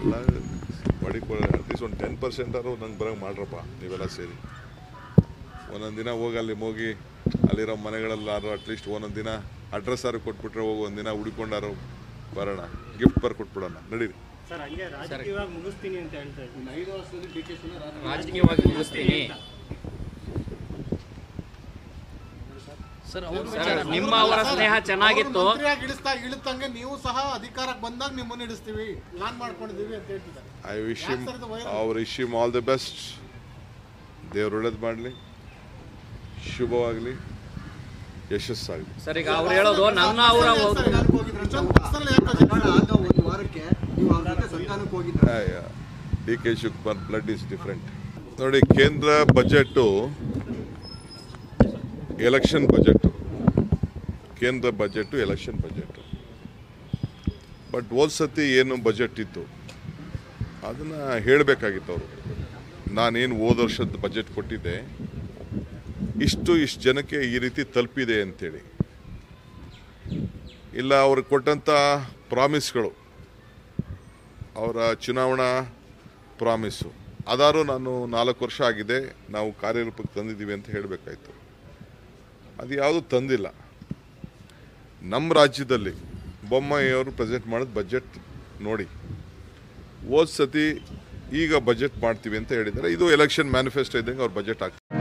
ಎಲ್ಲ ಮಡಿಕೊಳ್ಳಿ ಅಟ್ಲೀಸ್ಟ್ ಒಂದು ಟೆನ್ ಪರ್ಸೆಂಟಾದ್ರು ನಂಗೆ ಬರೋಂಗೆ ಮಾಡ್ರಪ್ಪ ನೀವೆಲ್ಲ ಸೇರಿ ಒಂದೊಂದು ದಿನ ಹೋಗಿ ಅಲ್ಲಿ ಹೋಗಿ ಅಲ್ಲಿರೋ ಮನೆಗಳಲ್ಲಾರು ಅಟ್ಲೀಸ್ಟ್ ಒಂದೊಂದು ದಿನ ಅಡ್ರೆಸ್ ಆರು ಕೊಟ್ಬಿಟ್ರೆ ಹೋಗಿ ಒಂದಿನ ಹುಡ್ಕೊಂಡಾರು ಬರೋಣ ಗಿಫ್ಟ್ ಬರ್ ಕೊಟ್ಬಿಡೋಣ ನಡೀರಿ ಸರ್ ಹಂಗೆ ರಾಜಕೀಯವಾಗಿ ಮುಗಿಸ್ತೀನಿ ಅಂತ ಹೇಳ್ತಾ ಇದ್ದೀನಿ ಐದು ವರ್ಷದಲ್ಲಿ ಡಿ ಕೆ ಶಿವಕುಮಾರ್ ರಾಜಕೀಯವಾಗಿ ಮುಗಿಸ್ತೀನಿ ಸರ್ ಸರ್ ನಿಮ್ಮ ಅವರ ಸ್ನೇಹ ಚೆನ್ನಾಗಿತ್ತು ಮಂತ್ರಿಯಾಗಿ ಇಳಿಸ್ತಾ ಇಳಿತಂಗೆ ನೀವು ಸಹ ಅಧಿಕಾರಕ್ಕೆ ಬಂದಾಗ ನಿಮ್ಮನ್ನು ಇಳಿಸ್ತೀವಿ ಪ್ಲಾನ್ ಮಾಡ್ಕೊಂಡಿದೀವಿ ಅಂತ ಹೇಳ್ತಿದ್ದಾರೆ ಐ ವಿಶ್ ಯಾಕ್ sir ಇದು viral? ಅವ್ರ ವಿಶ್ ಆಲ್ ದಿ ಬೆಸ್ಟ್ ದೇವ್ರು ಒಳ್ಳೇದು ಮಾಡಲಿ ಶುಭವಾಗಲಿ ಯಶಸ್ಸಾಗಲಿ ಸರ್ ಈಗ ಅವ್ರು ಹೇಳೋದು ನನ್ನ ಅವರ ಸಂಧಾನಕ್ಕೆ ಹೋಗಿದ್ರು ಅಷ್ಟೊಂದು ಪರ್ಸನಲ್ ಯಾಕೆ project ಆದ ಒಂದು ವಾರಕ್ಕೆ ನೀವು ಅವ್ರ ಜೊತೆ ಸಂಧಾನಕ್ಕೆ ಹೋಗಿದ್ರೆ D K Shivakumar blood is different ನೋಡಿ ಕೇಂದ್ರ ಬಜೆಟು ಎಲೆಕ್ಷನ್ ಬಜೆಟು ಕೇಂದ್ರ ಬಜೆಟು ಎಲೆಕ್ಷನ್ ಬಜೆಟು ಬಟ್ ಹೋದ ಸತಿ ಏನು ಬಜೆಟ್ ಇತ್ತು ಅದನ್ನು ಹೇಳಬೇಕಾಗಿತ್ತು ಅವರು ನಾನೇನು ಹೋದ ವರ್ಷದ ಬಜೆಟ್ ಕೊಟ್ಟಿದ್ದೆ ಇಷ್ಟು ಇಷ್ಟು ಜನಕ್ಕೆ ಈ ರೀತಿ ತಲುಪಿದೆ ಅಂತೇಳಿ ಇಲ್ಲ ಅವ್ರಿಗೆ ಕೊಟ್ಟಂಥ ಪ್ರಾಮಿಸ್ಗಳು ಅವರ ಚುನಾವಣಾ ಪ್ರಾಮಿಸ್ಸು ಅದಾರು ನಾನು ನಾಲ್ಕು ವರ್ಷ ಆಗಿದೆ ನಾವು ಕಾರ್ಯರೂಪಕ್ಕೆ ತಂದಿದ್ದೀವಿ ಅಂತ ಹೇಳಬೇಕಾಯ್ತು ಅದು ಯಾವುದು ತಂದಿಲ್ಲ ನಮ್ಮ ರಾಜ್ಯದಲ್ಲಿ ಬೊಮ್ಮಾಯಿಯವರು ಪ್ರೆಸೆಂಟ್ ಮಾಡಿದ ಬಜೆಟ್ ನೋಡಿ ಹೋದ ಸತಿ ಈಗ ಬಜೆಟ್ ಮಾಡ್ತೀವಿ ಅಂತ ಹೇಳಿದ್ದಾರೆ ಇದು ಎಲೆಕ್ಷನ್ ಮ್ಯಾನಿಫೆಸ್ಟೋ ಇದ್ದಂಗೆ ಅವ್ರ ಬಜೆಟ್ ಆಗ್ತದೆ